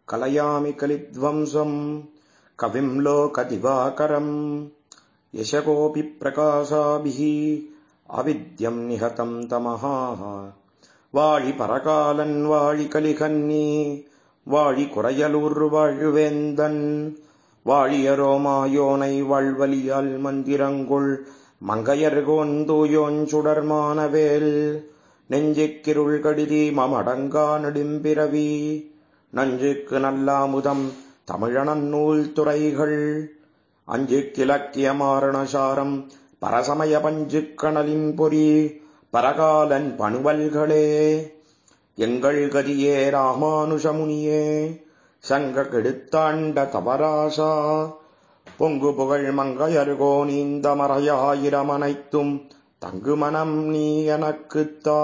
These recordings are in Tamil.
कलयामि कलिध्वंसम् कविम् लोकदिवाकरम् यशकोऽपि प्रकाशाभिः अविद्यम् निहतम् तमः வாழி பரகாலன் வாழி கலிகன்னி வாழி குறையலூர் வாழ்வேந்தன் வாழியரோமாயோனை வாழ்வலியால் மந்திரங்குள் மங்கையர்கோன் தூயோன் சுடர்மானவேல் நெஞ்சுக்கிருள் கடிதி மமடங்கா நெடும்பிறவி நஞ்சுக்கு நல்லாமுதம் தமிழனன் நூல் துறைகள் அஞ்சு கிழக்கிய மாரணசாரம் பரசமய பஞ்சு கணலின் பொறி பரகாலன் பணுவல்களே எங்கள் கதியே ராமானுஷமுனியே சங்க கெடுத்தாண்ட தவராசா பொங்கு புகழ் மங்கையர்கோ நீந்த மறையாயிரம் அனைத்தும் தங்கு மனம் நீ எனக்குத்தா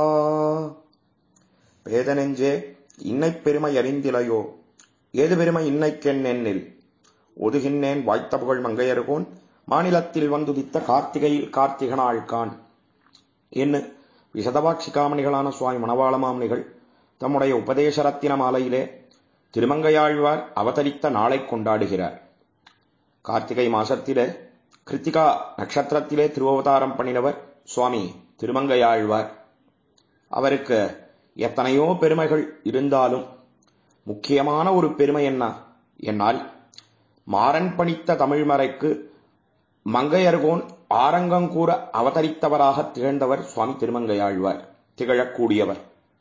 பேதனெஞ்சே இன்னைப் பெருமை அறிந்திலையோ ஏது பெருமை இன்னைக்கென் எண்ணில் ஒதுகின்னேன் வாய்த்த புகழ் மங்கையர்கோன் மாநிலத்தில் வந்துதித்த கார்த்திகையில் கார்த்திகனாள் கான் என்ன விசதவாட்சி காமணிகளான சுவாமி மணவாள மாமணிகள் தம்முடைய உபதேச ரத்தின மாலையிலே திருமங்கையாழ்வார் அவதரித்த நாளை கொண்டாடுகிறார் கார்த்திகை மாசத்திலே கிருத்திகா நட்சத்திரத்திலே திருவவதாரம் பண்ணினவர் சுவாமி திருமங்கையாழ்வார் அவருக்கு எத்தனையோ பெருமைகள் இருந்தாலும் முக்கியமான ஒரு பெருமை என்ன என்னால் மாறன் பணித்த தமிழ்மறைக்கு மங்கையர்கோன் ஆரங்கங்கூற அவதரித்தவராக திகழ்ந்தவர் சுவாமி திருமங்கையாழ்வார் திகழக்கூடியவர்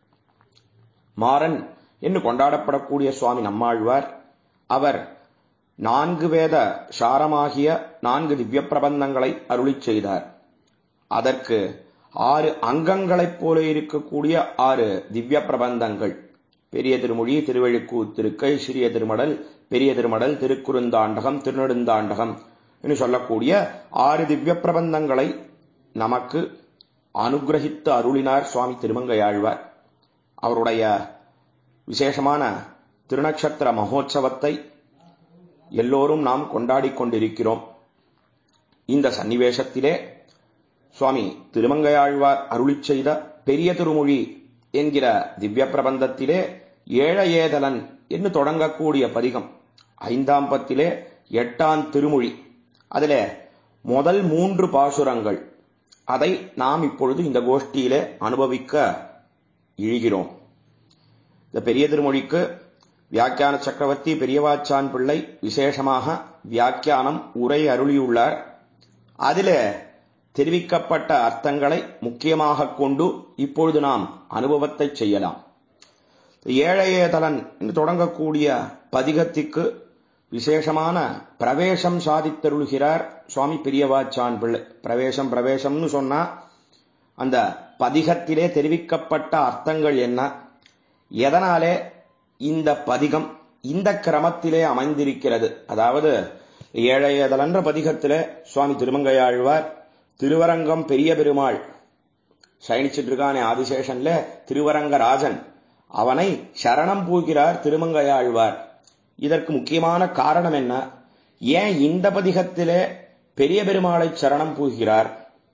மாறன் என்று கொண்டாடப்படக்கூடிய சுவாமி நம்மாழ்வார் அவர் நான்கு வேத சாரமாகிய நான்கு திவ்ய பிரபந்தங்களை அருளிச் செய்தார் அதற்கு ஆறு அங்கங்களைப் போல இருக்கக்கூடிய ஆறு திவ்ய பிரபந்தங்கள் பெரிய திருமொழி திருவழுக்கூ திருக்கை சிறிய திருமடல் பெரிய திருமடல் திருக்குறுந்தாண்டகம் திருநெடுந்தாண்டகம் என்று சொல்லக்கூடிய ஆறு திவ்ய பிரபந்தங்களை நமக்கு அனுகிரகித்து அருளினார் சுவாமி திருமங்கையாழ்வார் அவருடைய விசேஷமான திருநக்ஷத்திர மகோத்சவத்தை எல்லோரும் நாம் கொண்டாடிக் கொண்டிருக்கிறோம் இந்த சன்னிவேஷத்திலே சுவாமி திருமங்கையாழ்வார் அருளிச் செய்த பெரிய திருமொழி என்கிற திவ்ய பிரபந்தத்திலே ஏழையேதலன் என்று தொடங்கக்கூடிய பதிகம் ஐந்தாம் பத்திலே எட்டாம் திருமொழி அதில் முதல் மூன்று பாசுரங்கள் அதை நாம் இப்பொழுது இந்த கோஷ்டியிலே அனுபவிக்க இழுகிறோம் இந்த பெரிய திருமொழிக்கு வியாக்கியான சக்கரவர்த்தி பெரியவாச்சான் பிள்ளை விசேஷமாக வியாக்கியானம் உரை அருளியுள்ளார் அதில் தெரிவிக்கப்பட்ட அர்த்தங்களை முக்கியமாக கொண்டு இப்பொழுது நாம் அனுபவத்தை செய்யலாம் ஏழையேதலன் என்று தொடங்கக்கூடிய பதிகத்திற்கு விசேஷமான பிரவேசம் சாதித்தருள்கிறார் சுவாமி பெரியவாச்சான் பிள்ளை பிரவேசம் பிரவேசம்னு சொன்னா அந்த பதிகத்திலே தெரிவிக்கப்பட்ட அர்த்தங்கள் என்ன எதனாலே இந்த பதிகம் இந்த கிரமத்திலே அமைந்திருக்கிறது அதாவது ஏழையதலன்ற பதிகத்திலே சுவாமி திருமங்கையாழ்வார் திருவரங்கம் பெரிய பெருமாள் சயனிச்சிட்டு இருக்கானே ஆதிசேஷன்ல திருவரங்கராஜன் அவனை சரணம் பூகிறார் திருமங்கையாழ்வார் இதற்கு முக்கியமான காரணம் என்ன ஏன் இந்த பதிகத்திலே பெரிய பெருமாளை சரணம் பூகிறார்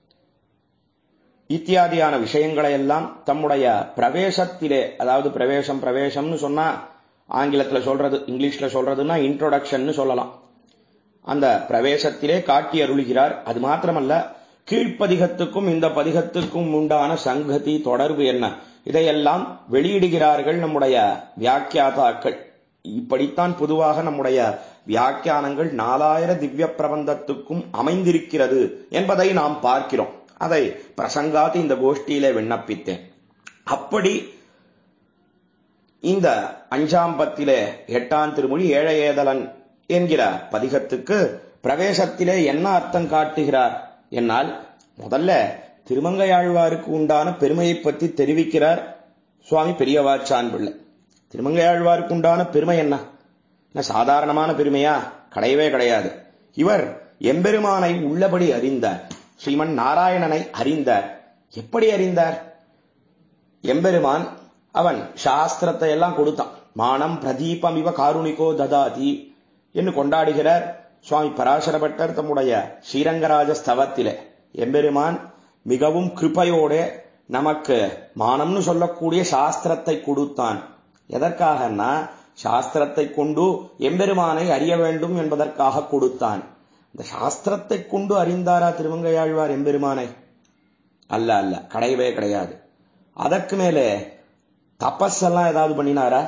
இத்தியாதியான விஷயங்களை எல்லாம் தம்முடைய பிரவேசத்திலே அதாவது பிரவேசம் பிரவேசம்னு சொன்னா ஆங்கிலத்தில் சொல்றது இங்கிலீஷ்ல சொல்றதுன்னா இன்ட்ரோடக்ஷன் சொல்லலாம் அந்த பிரவேசத்திலே காட்டி அருளுகிறார் அது மாத்திரமல்ல கீழ்ப்பதிகத்துக்கும் இந்த பதிகத்துக்கும் உண்டான சங்கதி தொடர்பு என்ன இதையெல்லாம் வெளியிடுகிறார்கள் நம்முடைய வியாக்கியாதாக்கள் இப்படித்தான் பொதுவாக நம்முடைய வியாக்கியானங்கள் நாலாயிர திவ்ய பிரபந்தத்துக்கும் அமைந்திருக்கிறது என்பதை நாம் பார்க்கிறோம் அதை பிரசங்காத்து இந்த கோஷ்டியில விண்ணப்பித்தேன் அப்படி இந்த அஞ்சாம் பத்திலே எட்டாம் திருமொழி ஏழையேதலன் என்கிற பதிகத்துக்கு பிரவேசத்திலே என்ன அர்த்தம் காட்டுகிறார் என்னால் முதல்ல திருமங்கையாழ்வாருக்கு உண்டான பெருமையை பற்றி தெரிவிக்கிறார் சுவாமி பெரியவாச்சான் பிள்ளை திருமங்கையாழ்வாருக்கு உண்டான பெருமை என்ன சாதாரணமான பெருமையா கிடையவே கிடையாது இவர் எம்பெருமானை உள்ளபடி அறிந்தார் ஸ்ரீமன் நாராயணனை அறிந்தார் எப்படி அறிந்தார் எம்பெருமான் அவன் சாஸ்திரத்தை எல்லாம் கொடுத்தான் மானம் பிரதீபம் இவ காருணிகோ ததாதி என்று கொண்டாடுகிறார் சுவாமி பராசரபட்டர் தம்முடைய ஸ்ரீரங்கராஜ ஸ்தவத்திலே எம்பெருமான் மிகவும் கிருப்பையோட நமக்கு மானம்னு சொல்லக்கூடிய சாஸ்திரத்தை கொடுத்தான் எதற்காகன்னா சாஸ்திரத்தை கொண்டு எம்பெருமானை அறிய வேண்டும் என்பதற்காக கொடுத்தான் இந்த சாஸ்திரத்தை கொண்டு அறிந்தாரா திருமங்கையாழ்வார் எம்பெருமானை அல்ல அல்ல கிடையவே கிடையாது அதற்கு மேலே தபஸ் எல்லாம் ஏதாவது பண்ணினாரா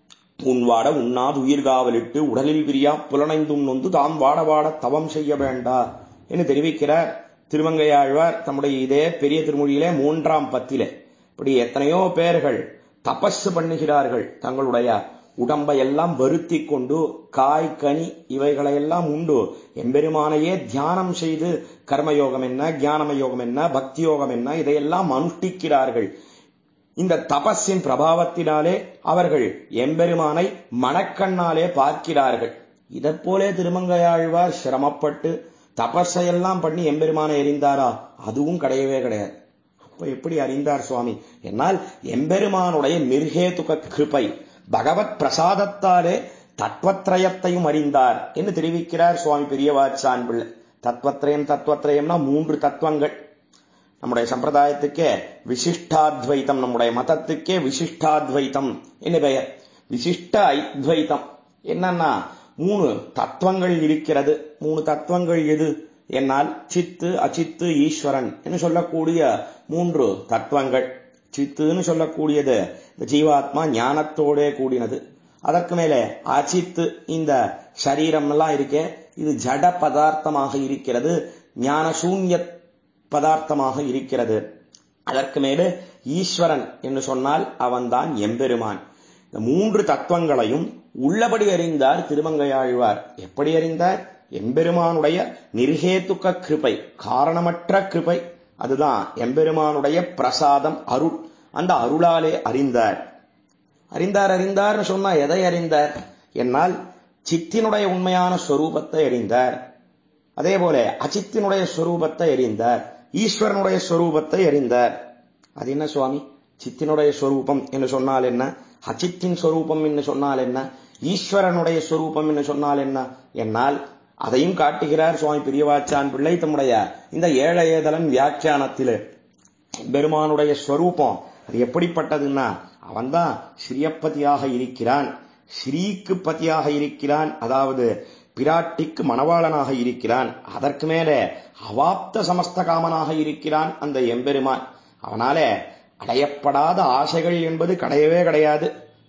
உன் வாட உண்ணாது உயிர்காவலிட்டு உடலில் விரியா புலனைந்தும் நொந்து தாம் வாட வாட தவம் செய்ய வேண்டா என்று தெரிவிக்கிறார் திருமங்கையாழ்வார் தம்முடைய இதே பெரிய திருமொழியிலே மூன்றாம் பத்திலே இப்படி எத்தனையோ பேர்கள் தபஸ் பண்ணுகிறார்கள் தங்களுடைய உடம்பை எல்லாம் வருத்தி கொண்டு காய் கனி இவைகளையெல்லாம் உண்டு எம்பெருமானையே தியானம் செய்து கர்மயோகம் என்ன ஞானம யோகம் என்ன பக்தி யோகம் என்ன இதையெல்லாம் அனுஷ்டிக்கிறார்கள் இந்த தபஸின் பிரபாவத்தினாலே அவர்கள் எம்பெருமானை மனக்கண்ணாலே பார்க்கிறார்கள் இதைப்போலே திருமங்கையாழ்வார் சிரமப்பட்டு தபஸையெல்லாம் பண்ணி எம்பெருமானை எறிந்தாரா அதுவும் கிடையவே கிடையாது அப்ப எப்படி அறிந்தார் சுவாமி என்னால் எம்பெருமானுடைய நிர்ஹேதுக கிருபை பகவத் பிரசாதத்தாலே தத்வத்ரயத்தையும் அறிந்தார் என்று தெரிவிக்கிறார் சுவாமி பெரியவாச்சான் பிள்ளை தத்வத்ரயம் தத்வத்ரயம்னா மூன்று தத்துவங்கள் நம்முடைய சம்பிரதாயத்துக்கே விசிஷ்டாத்வைத்தம் நம்முடைய மதத்துக்கே விசிஷ்டாத்வைத்தம் என்று பெயர் விசிஷ்ட ஐத்வைத்தம் என்னன்னா மூணு தத்துவங்கள் இருக்கிறது மூணு தத்துவங்கள் எது என்னால் சித்து அச்சித்து ஈஸ்வரன் என்று சொல்லக்கூடிய மூன்று தத்துவங்கள் சித்துன்னு சொல்லக்கூடியது இந்த ஜீவாத்மா ஞானத்தோடே கூடினது அதற்கு மேலே அச்சித்து இந்த சரீரம் எல்லாம் இருக்கே இது ஜட பதார்த்தமாக இருக்கிறது ஞான சூன்ய பதார்த்தமாக இருக்கிறது அதற்கு மேலே ஈஸ்வரன் என்று சொன்னால் அவன்தான் எம்பெருமான் இந்த மூன்று தத்துவங்களையும் உள்ளபடி அறிந்தார் திருமங்கையாழ்வார் எப்படி அறிந்தார் எம்பெருமானுடைய நிர்ஹேத்துக்க கிருபை காரணமற்ற கிருபை அதுதான் எம்பெருமானுடைய பிரசாதம் அருள் அந்த அருளாலே அறிந்தார் அறிந்தார் அறிந்தார்னு சொன்னா எதை அறிந்தார் என்னால் சித்தினுடைய உண்மையான ஸ்வரூபத்தை அறிந்தார் அதே போல அச்சித்தினுடைய ஸ்வரூபத்தை அறிந்தார் ஈஸ்வரனுடைய ஸ்வரூபத்தை அறிந்தார் அது என்ன சுவாமி சித்தினுடைய ஸ்வரூபம் என்று சொன்னால் என்ன அச்சித்தின் ஸ்வரூபம் என்று சொன்னால் என்ன ஈஸ்வரனுடைய ஸ்வரூபம் என்று சொன்னால் என்ன என்னால் அதையும் காட்டுகிறார் சுவாமி பிரியவாச்சான் பிள்ளை தம்முடைய இந்த ஏழை ஏதலன் வியாக்கியானத்திலே பெருமானுடைய ஸ்வரூபம் அது எப்படிப்பட்டதுன்னா அவன்தான் ஸ்ரீயப்பதியாக இருக்கிறான் ஸ்ரீக்கு பதியாக இருக்கிறான் அதாவது பிராட்டிக்கு மணவாளனாக இருக்கிறான் அதற்கு மேலே அவாப்த சமஸ்த காமனாக இருக்கிறான் அந்த எம்பெருமான் அவனாலே அடையப்படாத ஆசைகள் என்பது கிடையவே கிடையாது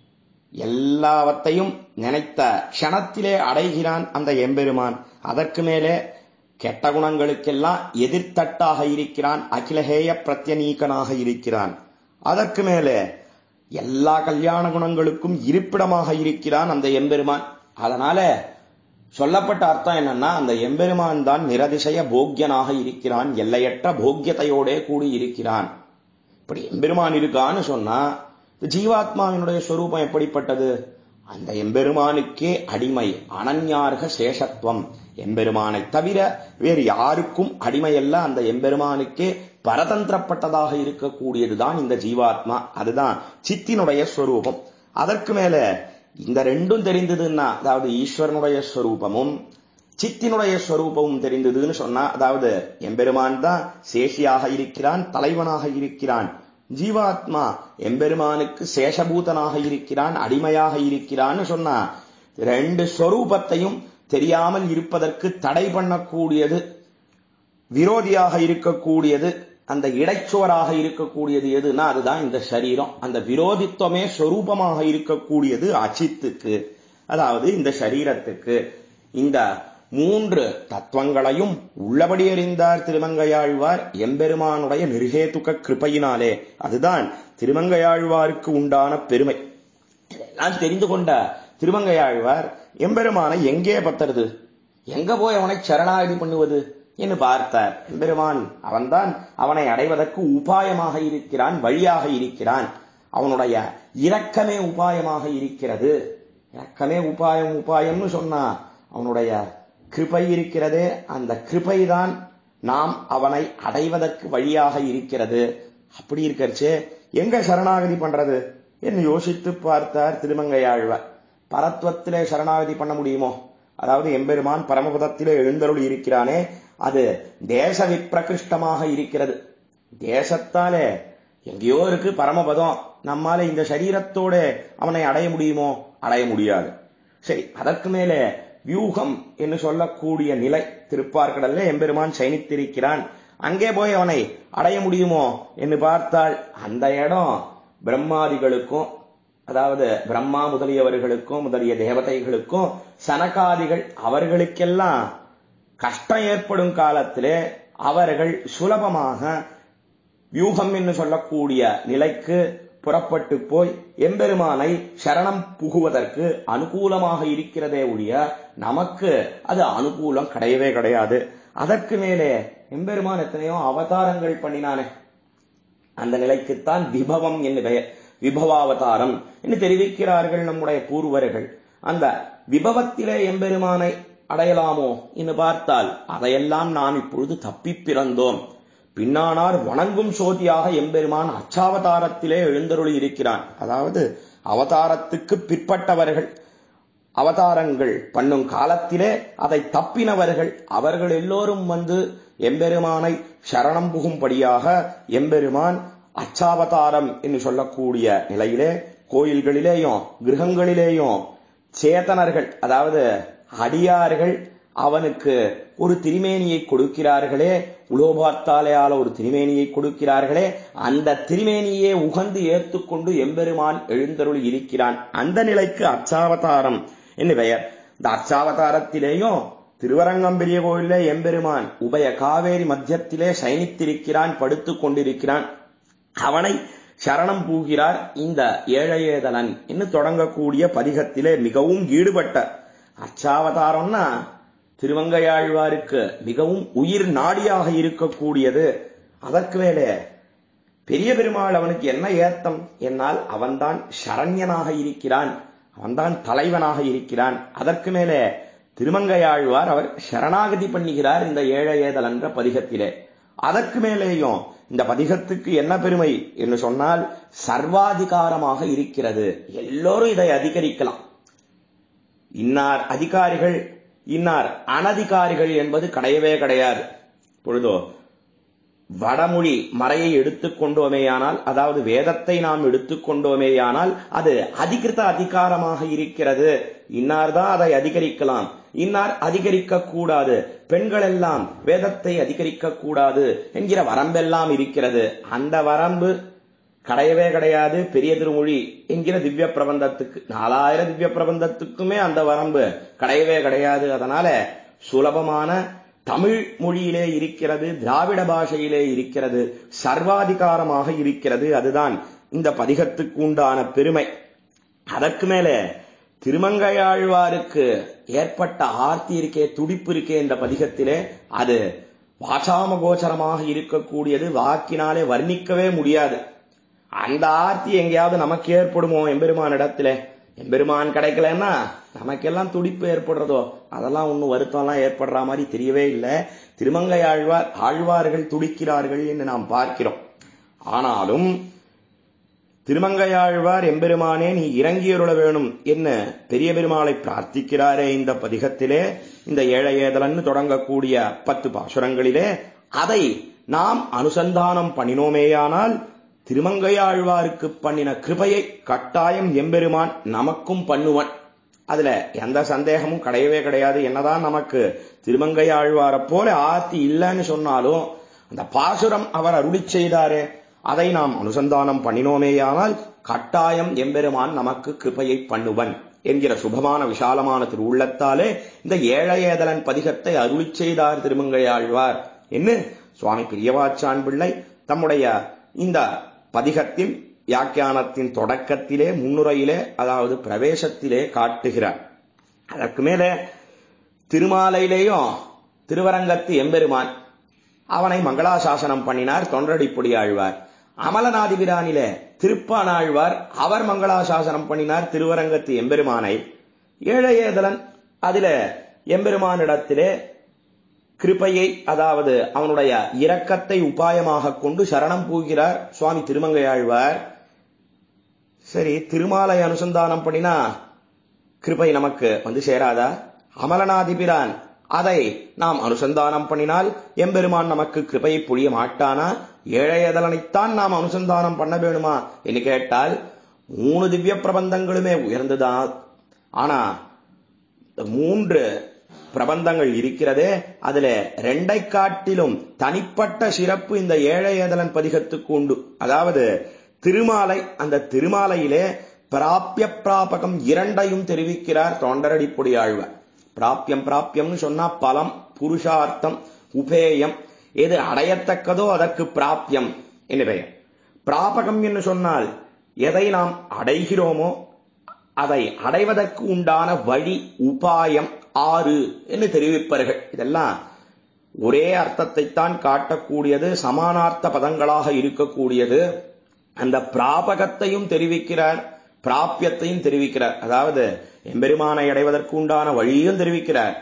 எல்லாவற்றையும் நினைத்த க்ஷணத்திலே அடைகிறான் அந்த எம்பெருமான் அதற்கு மேலே கெட்ட குணங்களுக்கெல்லாம் எதிர்த்தட்டாக இருக்கிறான் அகிலஹேய பிரத்யநீக்கனாக இருக்கிறான் அதற்கு மேலே எல்லா கல்யாண குணங்களுக்கும் இருப்பிடமாக இருக்கிறான் அந்த எம்பெருமான் அதனால சொல்லப்பட்ட அர்த்தம் என்னன்னா அந்த எம்பெருமான் தான் நிரதிசய போக்கியனாக இருக்கிறான் எல்லையற்ற போக்கியத்தையோடே கூடி இருக்கிறான் இப்படி எம்பெருமான் இருக்கான்னு சொன்னா ஜீவாத்மாவினுடைய ஸ்வரூபம் எப்படிப்பட்டது அந்த எம்பெருமானுக்கே அடிமை அனன்யார்க சேஷத்துவம் எம்பெருமானை தவிர வேறு யாருக்கும் அடிமையல்ல அந்த எம்பெருமானுக்கே பரதந்திரப்பட்டதாக இருக்கக்கூடியதுதான் இந்த ஜீவாத்மா அதுதான் சித்தினுடைய ஸ்வரூபம் அதற்கு மேல இந்த ரெண்டும் தெரிந்ததுன்னா அதாவது ஈஸ்வரனுடைய ஸ்வரூபமும் சித்தினுடைய ஸ்வரூபமும் தெரிந்ததுன்னு சொன்னா அதாவது எம்பெருமான் தான் சேஷியாக இருக்கிறான் தலைவனாக இருக்கிறான் ஜீவாத்மா எம்பெருமானுக்கு சேஷபூதனாக இருக்கிறான் அடிமையாக இருக்கிறான்னு சொன்னா ரெண்டு ஸ்வரூபத்தையும் தெரியாமல் இருப்பதற்கு தடை பண்ணக்கூடியது விரோதியாக இருக்கக்கூடியது அந்த இடைச்சுவராக இருக்கக்கூடியது எதுனா அதுதான் இந்த சரீரம் அந்த விரோதித்துவமே ஸ்வரூபமாக இருக்கக்கூடியது அச்சித்துக்கு அதாவது இந்த சரீரத்துக்கு இந்த மூன்று தத்துவங்களையும் உள்ளபடி அறிந்தார் திருமங்கையாழ்வார் எம்பெருமானுடைய நிர்ஹேதுக கிருப்பையினாலே அதுதான் திருமங்கையாழ்வாருக்கு உண்டான பெருமை இதெல்லாம் தெரிந்து கொண்ட திருமங்கையாழ்வார் எம்பெருமானை எங்கே பத்துறது எங்க போய் அவனை சரணாகதி பண்ணுவது என்று பார்த்தார் எம்பெருமான் அவன்தான் அவனை அடைவதற்கு உபாயமாக இருக்கிறான் வழியாக இருக்கிறான் அவனுடைய இரக்கமே உபாயமாக இருக்கிறது இரக்கமே உபாயம் உபாயம்னு சொன்னா அவனுடைய கிருபை இருக்கிறதே அந்த கிருபை தான் நாம் அவனை அடைவதற்கு வழியாக இருக்கிறது அப்படி இருக்கிறச்சே எங்க சரணாகதி பண்றது என்று யோசித்து பார்த்தார் திருமங்கையாழ்வார் பரத்வத்திலே சரணாகதி பண்ண முடியுமோ அதாவது எம்பெருமான் பரமபதத்திலே எழுந்தருள் இருக்கிறானே அது தேச விப்பிரகிருஷ்டமாக இருக்கிறது தேசத்தாலே எங்கேயோ இருக்கு பரமபதம் நம்மால இந்த சரீரத்தோட அவனை அடைய முடியுமோ அடைய முடியாது சரி அதற்கு மேலே வியூகம் என்று சொல்லக்கூடிய நிலை திருப்பார்கடல்ல எம்பெருமான் சயனித்திருக்கிறான் அங்கே போய் அவனை அடைய முடியுமோ என்று பார்த்தால் அந்த இடம் பிரம்மாதிகளுக்கும் அதாவது பிரம்மா முதலியவர்களுக்கும் முதலிய தேவதைகளுக்கும் சனகாதிகள் அவர்களுக்கெல்லாம் கஷ்டம் ஏற்படும் காலத்திலே அவர்கள் சுலபமாக வியூகம் என்று சொல்லக்கூடிய நிலைக்கு புறப்பட்டு போய் எம்பெருமானை சரணம் புகுவதற்கு அனுகூலமாக இருக்கிறதே ஒழிய நமக்கு அது அனுகூலம் கிடையவே கிடையாது அதற்கு மேலே எம்பெருமான் எத்தனையோ அவதாரங்கள் பண்ணினானே அந்த நிலைக்குத்தான் விபவம் என்று பெயர் விபவாவதாரம் என்று தெரிவிக்கிறார்கள் நம்முடைய பூர்வர்கள் அந்த விபவத்திலே எம்பெருமானை அடையலாமோ என்று பார்த்தால் அதையெல்லாம் நாம் இப்பொழுது தப்பிப் பிறந்தோம் பின்னானார் வணங்கும் சோதியாக எம்பெருமான் அச்சாவதாரத்திலே எழுந்தருளி இருக்கிறான் அதாவது அவதாரத்துக்கு பிற்பட்டவர்கள் அவதாரங்கள் பண்ணும் காலத்திலே அதை தப்பினவர்கள் அவர்கள் எல்லோரும் வந்து எம்பெருமானை சரணம் புகும்படியாக எம்பெருமான் அச்சாவதாரம் என்று சொல்லக்கூடிய நிலையிலே கோயில்களிலேயும் கிரகங்களிலேயும் சேதனர்கள் அதாவது அடியார்கள் அவனுக்கு ஒரு திருமேனியை கொடுக்கிறார்களே உலோபாத்தாலையால ஒரு திருமேனியை கொடுக்கிறார்களே அந்த திருமேனியே உகந்து ஏத்துக்கொண்டு எம்பெருமான் எழுந்தருள் இருக்கிறான் அந்த நிலைக்கு அச்சாவதாரம் என்று பெயர் இந்த அச்சாவதாரத்திலேயும் திருவரங்கம் பெரிய கோயிலே எம்பெருமான் உபய காவேரி மத்தியத்திலே சயனித்திருக்கிறான் படுத்துக் கொண்டிருக்கிறான் அவனை சரணம் பூகிறார் இந்த ஏழையேதலன் என்று தொடங்கக்கூடிய பதிகத்திலே மிகவும் ஈடுபட்ட அச்சாவதாரம்னா திருவங்கையாழ்வாருக்கு மிகவும் உயிர் நாடியாக இருக்கக்கூடியது அதற்கு மேலே பெரிய பெருமாள் அவனுக்கு என்ன ஏத்தம் என்னால் அவன்தான் சரண்யனாக இருக்கிறான் அவன்தான் தலைவனாக இருக்கிறான் அதற்கு மேலே திருமங்கையாழ்வார் அவர் சரணாகதி பண்ணுகிறார் இந்த ஏழை ஏதல் என்ற பதிகத்திலே அதற்கு மேலேயும் இந்த பதிகத்துக்கு என்ன பெருமை என்று சொன்னால் சர்வாதிகாரமாக இருக்கிறது எல்லோரும் இதை அதிகரிக்கலாம் இன்னார் அதிகாரிகள் இன்னார் அனதிகாரிகள் என்பது கிடையவே கிடையாது பொழுதோ வடமொழி மறையை எடுத்துக்கொண்டோமேயானால் அதாவது வேதத்தை நாம் எடுத்துக்கொண்டோமேயானால் அது அதிகிருத்த அதிகாரமாக இருக்கிறது இன்னார் தான் அதை அதிகரிக்கலாம் இன்னார் அதிகரிக்க கூடாது பெண்கள் எல்லாம் வேதத்தை அதிகரிக்க கூடாது என்கிற வரம்பெல்லாம் இருக்கிறது அந்த வரம்பு கிடையவே கிடையாது பெரிய திருமொழி என்கிற திவ்ய பிரபந்தத்துக்கு நாலாயிரம் திவ்ய பிரபந்தத்துக்குமே அந்த வரம்பு கிடையவே கிடையாது அதனால சுலபமான தமிழ் மொழியிலே இருக்கிறது திராவிட பாஷையிலே இருக்கிறது சர்வாதிகாரமாக இருக்கிறது அதுதான் இந்த பதிகத்துக்கு உண்டான பெருமை அதற்கு மேலே திருமங்கையாழ்வாருக்கு ஏற்பட்ட ஆர்த்தி இருக்கே துடிப்பு இருக்கே இந்த பதிகத்திலே அது வாசாம கோச்சரமாக இருக்கக்கூடியது வாக்கினாலே வர்ணிக்கவே முடியாது அந்த ஆர்த்தி எங்கேயாவது நமக்கு ஏற்படுமோ எம்பெருமான் இடத்துல எம்பெருமான் கிடைக்கலன்னா நமக்கெல்லாம் துடிப்பு ஏற்படுறதோ அதெல்லாம் ஒன்றும் வருத்தம்லாம் ஏற்படுற மாதிரி தெரியவே இல்லை திருமங்கை ஆழ்வார் ஆழ்வார்கள் துடிக்கிறார்கள் என்று நாம் பார்க்கிறோம் ஆனாலும் திருமங்கையாழ்வார் எம்பெருமானே நீ இறங்கியருள வேணும் என்ன பெரிய பெருமாளை பிரார்த்திக்கிறாரே இந்த பதிகத்திலே இந்த ஏழை ஏதலன்னு தொடங்கக்கூடிய பத்து பாசுரங்களிலே அதை நாம் அனுசந்தானம் பண்ணினோமேயானால் திருமங்கையாழ்வாருக்கு பண்ணின கிருபையை கட்டாயம் எம்பெருமான் நமக்கும் பண்ணுவன் அதுல எந்த சந்தேகமும் கிடையவே கிடையாது என்னதான் நமக்கு திருமங்கை ஆழ்வார போல ஆர்த்தி இல்லைன்னு சொன்னாலும் அந்த பாசுரம் அவர் அருளி செய்தாரே அதை நாம் அனுசந்தானம் பண்ணினோமேயானால் கட்டாயம் எம்பெருமான் நமக்கு கிருபையை பண்ணுவன் என்கிற சுபமான விசாலமான திரு உள்ளத்தாலே இந்த ஏழையேதலன் பதிகத்தை அருளி செய்தார் திருமங்கை ஆழ்வார் என்று சுவாமி பிரியவாச்சான் பிள்ளை தம்முடைய இந்த பதிகத்தின் வியாக்கியானத்தின் தொடக்கத்திலே முன்னுரையிலே அதாவது பிரவேசத்திலே காட்டுகிறார் அதற்கு மேலே திருமாலையிலேயும் திருவரங்கத்து எம்பெருமான் அவனை மங்களாசாசனம் பண்ணினார் தொண்டடிப்பொடி ஆழ்வார் அமலநாதிபிரானிலே திருப்பானாழ்வார் அவர் மங்களாசாசனம் பண்ணினார் திருவரங்கத்து எம்பெருமானை ஏழையேதலன் அதில எம்பெருமானிடத்திலே கிருபையை அதாவது அவனுடைய இரக்கத்தை உபாயமாக கொண்டு சரணம் பூகிறார் சுவாமி திருமங்கையாழ்வார் சரி திருமாலை அனுசந்தானம் பண்ணினா கிருபை நமக்கு வந்து சேராதா அமலநாதிபிரான் அதை நாம் அனுசந்தானம் பண்ணினால் எம்பெருமான் நமக்கு கிருபையை புரிய மாட்டானா ஏழையதலனைத்தான் நாம் அனுசந்தானம் பண்ண வேணுமா என்று கேட்டால் மூணு திவ்ய பிரபந்தங்களுமே உயர்ந்ததா ஆனா மூன்று பிரபந்தங்கள் இருக்கிறதே அதுல ரெண்டை காட்டிலும் தனிப்பட்ட சிறப்பு இந்த ஏழை ஏதலன் பதிகத்துக்கு உண்டு அதாவது திருமாலை அந்த திருமாலையிலே பிராப்பிய பிராபகம் இரண்டையும் தெரிவிக்கிறார் தொண்டரடிப்பொடி ஆழ்வார் பிராப்பியம் பிராப்பியம்னு சொன்னா பலம் புருஷார்த்தம் உபேயம் எது அடையத்தக்கதோ அதற்கு பிராப்பியம் என்று பெயர் பிராபகம் என்று சொன்னால் எதை நாம் அடைகிறோமோ அதை அடைவதற்கு உண்டான வழி உபாயம் ஆறு என்று தெரிவிப்பார்கள் இதெல்லாம் ஒரே அர்த்தத்தை தான் காட்டக்கூடியது சமானார்த்த பதங்களாக இருக்கக்கூடியது அந்த பிராபகத்தையும் தெரிவிக்கிறார் பிராப்பியத்தையும் தெரிவிக்கிறார் அதாவது எம்பெருமானை அடைவதற்கு உண்டான வழியும் தெரிவிக்கிறார்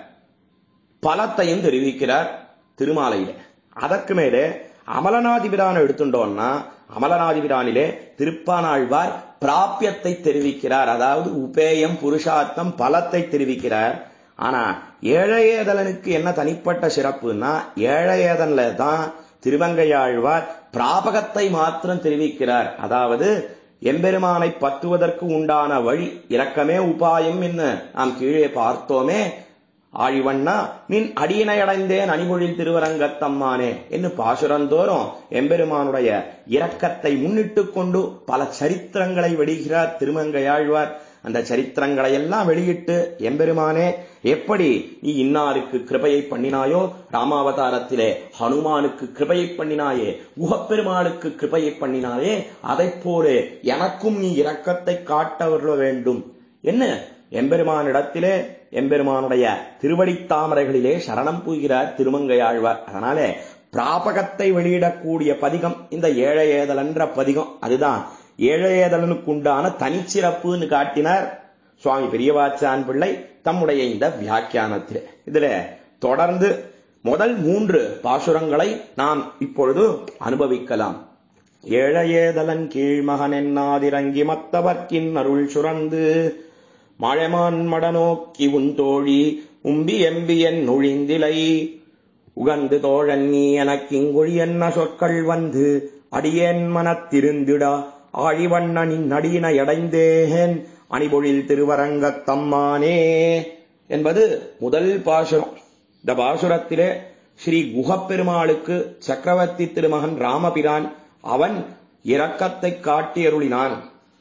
பலத்தையும் தெரிவிக்கிறார் திருமாலையில அதற்கு மேலே அமலநாதிபிரான் எடுத்துட்டோம்னா அமலநாதிபிரானிலே திருப்பானாழ்வார் பிராப்பியத்தை தெரிவிக்கிறார் அதாவது உபேயம் புருஷார்த்தம் பலத்தை தெரிவிக்கிறார் ஆனா ஏழையேதலனுக்கு என்ன தனிப்பட்ட சிறப்புன்னா ஏழையேதன்ல தான் திருவங்கையாழ்வார் பிராபகத்தை மாத்திரம் தெரிவிக்கிறார் அதாவது எம்பெருமானை பற்றுவதற்கு உண்டான வழி இரக்கமே உபாயம் என்று நாம் கீழே பார்த்தோமே ஆழிவண்ணா நின் அடியினை அடைந்தேன் அணிமொழில் திருவரங்கத்தம்மானே என்று பாசுரந்தோறும் எம்பெருமானுடைய இரக்கத்தை முன்னிட்டு கொண்டு பல சரித்திரங்களை வெடிகிறார் திருமங்கையாழ்வார் அந்த சரித்திரங்களை எல்லாம் வெளியிட்டு எம்பெருமானே எப்படி நீ இன்னாருக்கு கிருபையை பண்ணினாயோ ராமாவதாரத்திலே ஹனுமானுக்கு கிருபையை பண்ணினாயே குகப்பெருமாளுக்கு கிருபையை பண்ணினாயே அதைப் போல எனக்கும் நீ இரக்கத்தை காட்ட வேண்டும் என்ன எம்பெருமானிடத்திலே எம்பெருமானுடைய திருவடி தாமரைகளிலே சரணம் புகிறார் திருமங்கையாழ்வார் அதனாலே பிராபகத்தை வெளியிடக்கூடிய பதிகம் இந்த ஏழை ஏதலன்ற பதிகம் அதுதான் ஏழை ஏதலனுக்கு உண்டான தனிச்சிறப்புன்னு காட்டினார் சுவாமி பெரியவாச்சான் பிள்ளை தம்முடைய இந்த வியாக்கியானத்தில் இதுல தொடர்ந்து முதல் மூன்று பாசுரங்களை நாம் இப்பொழுது அனுபவிக்கலாம் ஏழையேதலன் கீழ்மகன் என்னாதிரங்கி மத்தவர்க்கின் அருள் சுரந்து மழைமான் மடநோக்கி உன் தோழி உம்பி எம்பியன் நொழிந்திலை உகந்து தோழன் நீ எனக்கிங்கொழி என்ன சொற்கள் வந்து அடியேன் மனத்திருந்திடா ஆழிவண்ணனின் நடியினை அடைந்தேன் அணிபொழில் திருவரங்கத்தம்மானே என்பது முதல் பாசுரம் இந்த பாசுரத்திலே ஸ்ரீ குகப்பெருமாளுக்கு சக்கரவர்த்தி திருமகன் ராமபிரான் அவன் இரக்கத்தை காட்டியருளினான்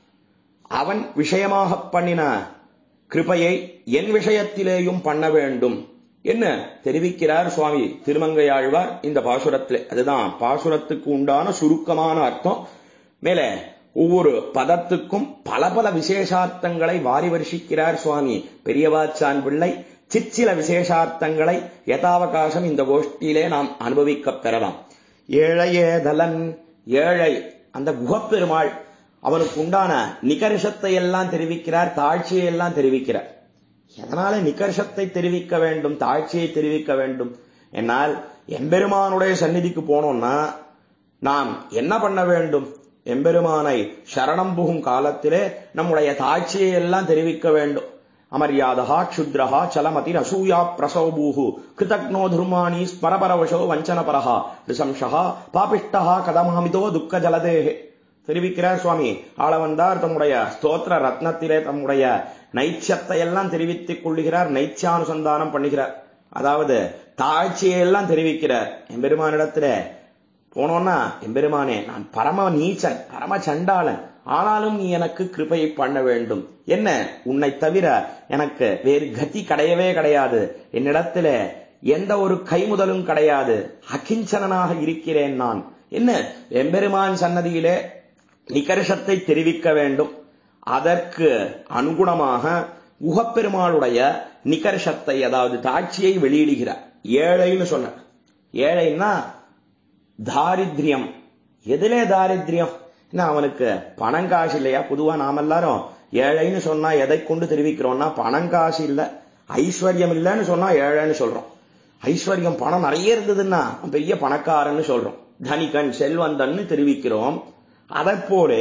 அவன் விஷயமாக பண்ணின கிருபையை என் விஷயத்திலேயும் பண்ண வேண்டும் என்ன தெரிவிக்கிறார் சுவாமி திருமங்கையாழ்வார் இந்த பாசுரத்திலே அதுதான் பாசுரத்துக்கு உண்டான சுருக்கமான அர்த்தம் மேலே ஒவ்வொரு பதத்துக்கும் பல பல விசேஷார்த்தங்களை வாரி வருஷிக்கிறார் சுவாமி பெரியவாச்சான் பிள்ளை சிற்சில விசேஷார்த்தங்களை யதாவகாசம் இந்த கோஷ்டியிலே நாம் அனுபவிக்கப் பெறலாம் ஏழையேதலன் ஏழை அந்த குகப்பெருமாள் அவனுக்கு உண்டான நிகர்ஷத்தை எல்லாம் தெரிவிக்கிறார் தாழ்ச்சியை எல்லாம் தெரிவிக்கிறார் எதனால நிகர்ஷத்தை தெரிவிக்க வேண்டும் தாழ்ச்சியை தெரிவிக்க வேண்டும் என்னால் எம்பெருமானுடைய சந்நிதிக்கு போனோம்னா நாம் என்ன பண்ண வேண்டும் எம்பெருமானை சரணம் புகும் காலத்திலே நம்முடைய தாட்சியை எல்லாம் தெரிவிக்க வேண்டும் அமர்யாதா க்ஷுத்ரஹா சலமதி அசூயா பிரசௌபூஹு கிருதக்னோ துர்மாணி ஸ்மரபரவசோ வஞ்சனபரஹா ரிசம்ஷா பாபிஷ்டஹா கதமாமிதோ துக்க ஜலதேகே தெரிவிக்கிறார் சுவாமி ஆளவந்தார் தம்முடைய ஸ்தோத்திர ரத்னத்திலே தம்முடைய நைச்சியத்தை எல்லாம் தெரிவித்துக் கொள்ளுகிறார் நைச்சியானுசந்தானம் பண்ணுகிறார் அதாவது தாழ்ச்சியை எல்லாம் தெரிவிக்கிறார் எம்பெருமானிடத்துல போனோம்னா எம்பெருமானே நான் பரம நீச்சன் பரம சண்டாளன் ஆனாலும் நீ எனக்கு கிருபையை பண்ண வேண்டும் என்ன உன்னை தவிர எனக்கு வேறு கதி கிடையவே கிடையாது என்னிடத்துல எந்த ஒரு கைமுதலும் கிடையாது அகிஞ்சனாக இருக்கிறேன் நான் என்ன எம்பெருமான் சன்னதியிலே நிகர்ஷத்தை தெரிவிக்க வேண்டும் அதற்கு அனுகுணமாக உகப்பெருமாளுடைய நிகர்ஷத்தை அதாவது தாட்சியை வெளியிடுகிறார் ஏழைன்னு சொன்ன ஏழைன்னா தாரித்ரியம் எதிலே தாரித்ரியம் என்ன அவனுக்கு பணம் காசு இல்லையா பொதுவா நாம எல்லாரும் ஏழைன்னு சொன்னா எதை கொண்டு தெரிவிக்கிறோம்னா பணம் காசு இல்ல ஐஸ்வர்யம் இல்லைன்னு சொன்னா ஏழைன்னு சொல்றோம் ஐஸ்வர்யம் பணம் நிறைய இருந்ததுன்னா பெரிய பணக்காரன்னு சொல்றோம் தனிகன் செல்வந்தன்னு தெரிவிக்கிறோம் அதை போல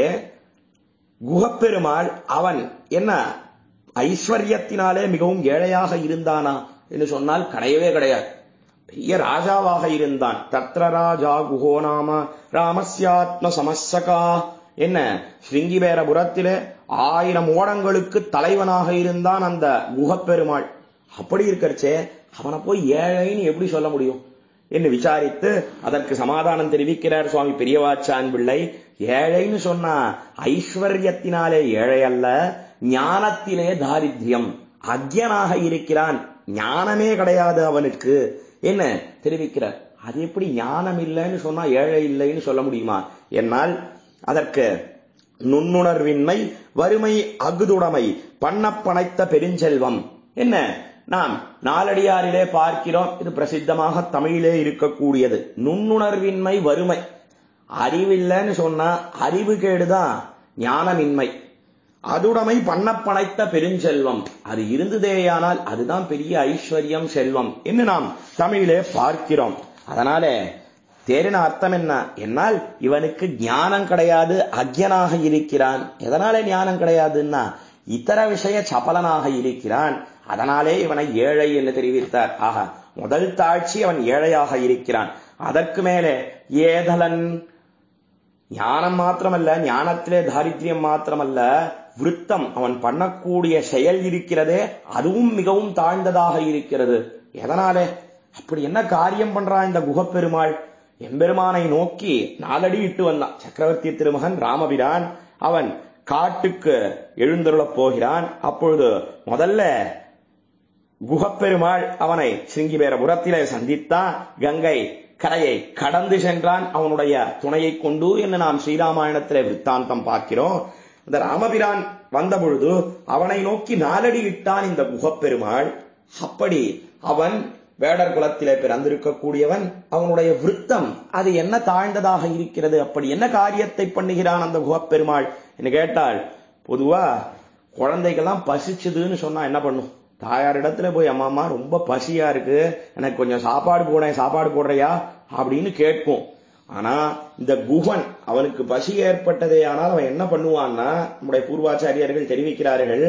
குகப்பெருமாள் அவன் என்ன ஐஸ்வர்யத்தினாலே மிகவும் ஏழையாக இருந்தானா என்று சொன்னால் கிடையவே கிடையாது பெரிய ராஜாவாக இருந்தான் தத்ர ராஜா குஹோ நாம ராமஸ்யாத்ம சமசகா என்ன ஸ்ருங்கிபேரபுரத்திலே ஆயிரம் ஓடங்களுக்கு தலைவனாக இருந்தான் அந்த குகப்பெருமாள் அப்படி இருக்கறச்சே அவனை போய் ஏழைன்னு எப்படி சொல்ல முடியும் என்று விசாரித்து அதற்கு சமாதானம் தெரிவிக்கிறார் சுவாமி பெரியவாச்சான் பிள்ளை ஏழைன்னு சொன்னா ஐஸ்வர்யத்தினாலே ஏழை அல்ல ஞானத்திலே தாரித்யம் அக்யனாக இருக்கிறான் ஞானமே கிடையாது அவனுக்கு என்ன தெரிவிக்கிறார் அது எப்படி ஞானம் இல்லைன்னு சொன்னா ஏழை இல்லைன்னு சொல்ல முடியுமா என்னால் அதற்கு நுண்ணுணர்வின்மை வறுமை அகுதுடைமை பண்ணப்பனைத்த பெருஞ்செல்வம் என்ன நாம் நாலடியாரிலே பார்க்கிறோம் இது பிரசித்தமாக தமிழிலே இருக்கக்கூடியது நுண்ணுணர்வின்மை வறுமை அறிவில்லைன்னு சொன்னா அறிவு கேடுதான் ஞானமின்மை அதுடைமை பண்ணப்பனைத்த பெருஞ்செல்வம் அது இருந்ததேயானால் அதுதான் பெரிய ஐஸ்வர்யம் செல்வம் என்று நாம் தமிழிலே பார்க்கிறோம் அதனால தேரின அர்த்தம் என்ன என்னால் இவனுக்கு ஞானம் கிடையாது அக்யனாக இருக்கிறான் எதனாலே ஞானம் கிடையாதுன்னா இத்தர விஷய சபலனாக இருக்கிறான் அதனாலே இவனை ஏழை என்று தெரிவித்தார் ஆக முதல் தாட்சி அவன் ஏழையாக இருக்கிறான் அதற்கு மேலே ஏதலன் ஞானம் மாத்திரமல்ல ஞானத்திலே தாரித்யம் மாத்திரமல்ல விருத்தம் அவன் பண்ணக்கூடிய செயல் இருக்கிறதே அதுவும் மிகவும் தாழ்ந்ததாக இருக்கிறது எதனாலே அப்படி என்ன காரியம் பண்றான் இந்த குகப்பெருமாள் எம்பெருமானை நோக்கி நாலடி இட்டு வந்தான் சக்கரவர்த்தி திருமகன் ராமபிரான் அவன் காட்டுக்கு எழுந்தருளப் போகிறான் அப்பொழுது முதல்ல குகப்பெருமாள் அவனை சிங்கிபேரபுரத்திலே சந்தித்தான் கங்கை கரையை கடந்து சென்றான் அவனுடைய துணையை கொண்டு என்று நாம் ஸ்ரீராமாயணத்திலே விற்த்தாந்தம் பார்க்கிறோம் இந்த ராமபிரான் வந்த பொழுது அவனை நோக்கி நாலடி இட்டான் இந்த குகப்பெருமாள் அப்படி அவன் வேடர் குலத்திலே பிறந்திருக்கக்கூடியவன் அவனுடைய விருத்தம் அது என்ன தாழ்ந்ததாக இருக்கிறது அப்படி என்ன காரியத்தை பண்ணுகிறான் அந்த குகப்பெருமாள் என்று கேட்டால் பொதுவா குழந்தைகள்லாம் பசிச்சுதுன்னு சொன்னா என்ன பண்ணும் தாயார் இடத்துல போய் அம்மா அம்மா ரொம்ப பசியா இருக்கு எனக்கு கொஞ்சம் சாப்பாடு போடேன் சாப்பாடு போடுறியா அப்படின்னு கேட்கும் ஆனா இந்த குகன் அவனுக்கு பசி ஏற்பட்டதே ஆனால் அவன் என்ன பண்ணுவான்னா நம்முடைய பூர்வாச்சாரியர்கள் தெரிவிக்கிறார்கள்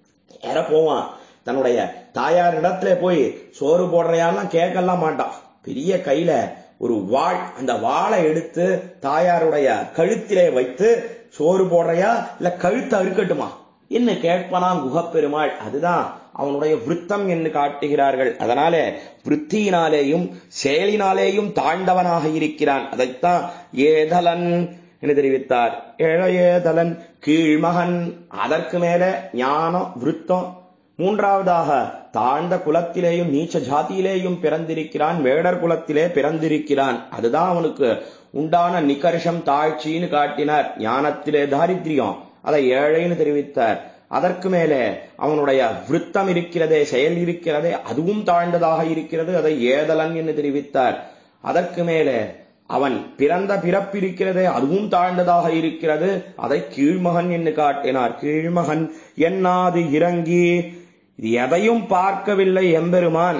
ஏற போவான் தன்னுடைய தாயார் இடத்துல போய் சோறு போடுறையான்னு கேட்கலாம் மாட்டான் பெரிய கையில ஒரு வாள் அந்த வாளை எடுத்து தாயாருடைய கழுத்திலே வைத்து சோறு போடுறையா இல்ல கழுத்தை அறுக்கட்டுமா என்ன கேட்பனாம் குகப்பெருமாள் அதுதான் அவனுடைய விருத்தம் என்று காட்டுகிறார்கள் அதனால விருத்தியினாலேயும் செயலினாலேயும் தாழ்ந்தவனாக இருக்கிறான் அதைத்தான் ஏதலன் என்று தெரிவித்தார் ஏழையேதலன் கீழ்மகன் அதற்கு மேல ஞானம் விருத்தம் மூன்றாவதாக தாழ்ந்த குலத்திலேயும் நீச்ச ஜாதியிலேயும் பிறந்திருக்கிறான் வேடர் குலத்திலே பிறந்திருக்கிறான் அதுதான் அவனுக்கு உண்டான நிகர்ஷம் தாழ்ச்சின்னு காட்டினார் ஞானத்திலே தாரித்ரியம் அதை ஏழைன்னு தெரிவித்தார் அதற்கு மேலே அவனுடைய விருத்தம் இருக்கிறதே செயல் இருக்கிறதே அதுவும் தாழ்ந்ததாக இருக்கிறது அதை ஏதலன் என்று தெரிவித்தார் அதற்கு மேலே அவன் பிறந்த பிறப்பிருக்கிறதே அதுவும் தாழ்ந்ததாக இருக்கிறது அதை கீழ்மகன் என்று காட்டினார் கீழ்மகன் எண்ணாது இறங்கி இது எதையும் பார்க்கவில்லை எம்பெருமான்